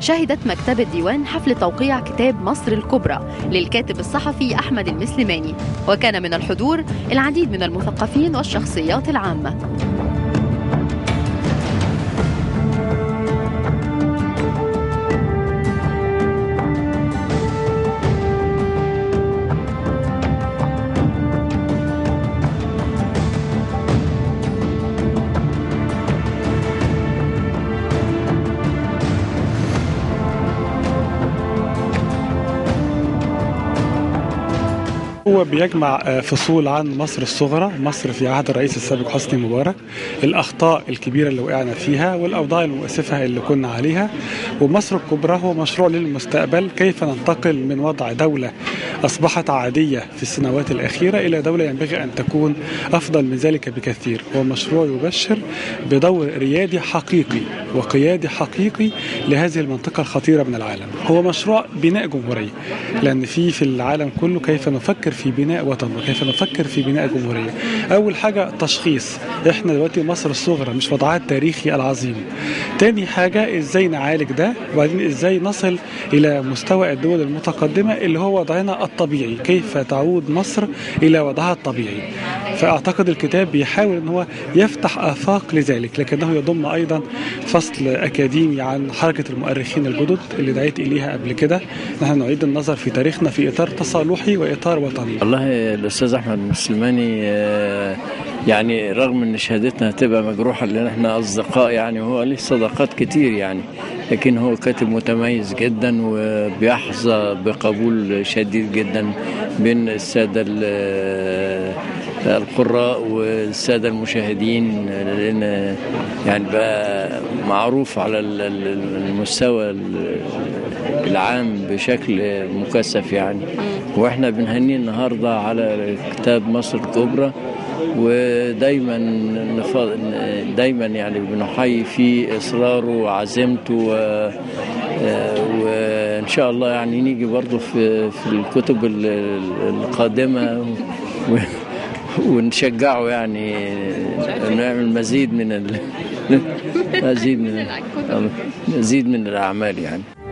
شهدت مكتبة ديوان حفل توقيع كتاب مصر الكبرى للكاتب الصحفي أحمد المسلماني وكان من الحضور العديد من المثقفين والشخصيات العامة هو بيجمع فصول عن مصر الصغرى مصر في عهد الرئيس السابق حسني مبارك الأخطاء الكبيرة اللي وقعنا فيها والأوضاع المؤسفة اللي كنا عليها ومصر الكبرى هو مشروع للمستقبل كيف ننتقل من وضع دولة أصبحت عادية في السنوات الأخيرة إلى دولة ينبغي أن تكون أفضل من ذلك بكثير هو مشروع يبشر بدور ريادي حقيقي وقيادي حقيقي لهذه المنطقة الخطيرة من العالم هو مشروع بناء جمهورية لأن في في العالم كله كيف نفكر في بناء وطن وكيف نفكر في بناء جمهورية أول حاجة تشخيص إحنا دلوقتي مصر الصغرى مش وضعها التاريخي العظيم تاني حاجة إزاي نعالج ده وبعدين إزاي نصل إلى مستوى الدول المتقدمة اللي هو وضعنا الطبيعي كيف تعود مصر إلى وضعها الطبيعي فأعتقد الكتاب بيحاول أن هو يفتح آفاق لذلك لكنه يضم أيضا فصل أكاديمي عن حركة المؤرخين الجدد اللي دعيت إليها قبل كده نحن نعيد النظر في تاريخنا في إطار تصالحي وإطار وطني والله الأستاذ أحمد المسلماني يعني رغم ان شهادتنا هتبقى مجروحه لان احنا اصدقاء يعني وهو ليه صداقات كتير يعني لكن هو كاتب متميز جدا وبيحظى بقبول شديد جدا بين الساده القراء والساده المشاهدين لان يعني بقى معروف على المستوى العام بشكل مكثف يعني واحنا بنهنيه النهارده على كتاب مصر الكبرى ودايما دايما يعني بنحيي فيه اصراره وعزيمته وان شاء الله يعني نيجي برضه في في الكتب القادمه ونشجعه يعني نعمل مزيد من مزيد من مزيد من الاعمال يعني